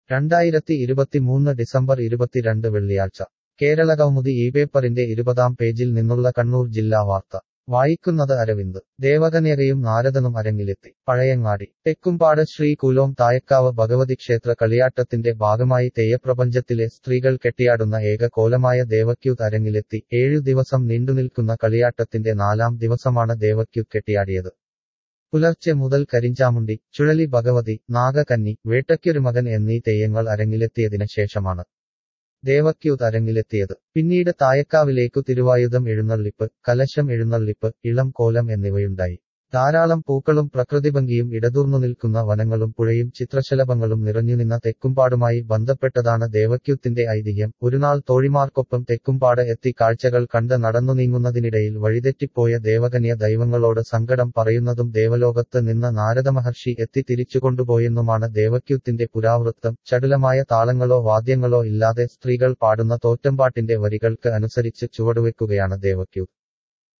രണ്ടായിരത്തി ഇരുപത്തിമൂന്ന് ഡിസംബർ ഇരുപത്തിരണ്ട് വെള്ളിയാഴ്ച കേരളകൗമുദി ഈ പേപ്പറിന്റെ ഇരുപതാം പേജിൽ നിന്നുള്ള കണ്ണൂർ ജില്ലാ വാർത്ത വായിക്കുന്നത് അരവിന്ദ് ദേവകന്യകയും നാരദനും അരങ്ങിലെത്തി പഴയങ്ങാടി തെക്കുംപാട് ശ്രീ കുലോം തായക്കാവ് ഭഗവതി ക്ഷേത്ര കളിയാട്ടത്തിന്റെ ഭാഗമായി തെയ്യപ്രപഞ്ചത്തിലെ സ്ത്രീകൾ കെട്ടിയാടുന്ന ഏക കോലമായ ദേവക്യൂത്ത് അരങ്ങിലെത്തി ഏഴു ദിവസം നീണ്ടുനിൽക്കുന്ന കളിയാട്ടത്തിന്റെ നാലാം ദിവസമാണ് ദേവക്യൂത്ത് കെട്ടിയാടിയത് പുലർച്ചെ മുതൽ കരിഞ്ചാമുണ്ടി ചുഴലി ഭഗവതി നാഗകന്നി വേട്ടയ്ക്കൊരുമകൻ എന്നീ തെയ്യങ്ങൾ അരങ്ങിലെത്തിയതിന് ശേഷമാണ് ദേവക്യൂത്ത് അരങ്ങിലെത്തിയത് പിന്നീട് തായക്കാവിലേക്കു തിരുവായുധം എഴുന്നള്ളിപ്പ് കലശം എഴുന്നള്ളിപ്പ് ഇളം കോലം എന്നിവയുണ്ടായി ധാരാളം പൂക്കളും പ്രകൃതിഭംഗിയും ഇടതൂർന്നു നിൽക്കുന്ന വനങ്ങളും പുഴയും ചിത്രശലഭങ്ങളും നിറഞ്ഞുനിന്ന തെക്കുംപാടുമായി ബന്ധപ്പെട്ടതാണ് ദേവക്യൂത്തിന്റെ ഐതിഹ്യം ഒരുനാൾ തോഴിമാർക്കൊപ്പം തെക്കുംപാട് എത്തി കാഴ്ചകൾ കണ്ട് നടന്നു നീങ്ങുന്നതിനിടയിൽ വഴിതെറ്റിപ്പോയ ദേവകന്യ ദൈവങ്ങളോട് സങ്കടം പറയുന്നതും ദേവലോകത്ത് നിന്ന് നാരദമഹർഷി എത്തി തിരിച്ചുകൊണ്ടുപോയെന്നുമാണ് ദേവക്യൂത്തിന്റെ പുരാവൃത്തം ചടുലമായ താളങ്ങളോ വാദ്യങ്ങളോ ഇല്ലാതെ സ്ത്രീകൾ പാടുന്ന തോറ്റമ്പാട്ടിന്റെ വരികൾക്ക് അനുസരിച്ച് ചുവടുവെക്കുകയാണ് ദേവക്യൂത്ത്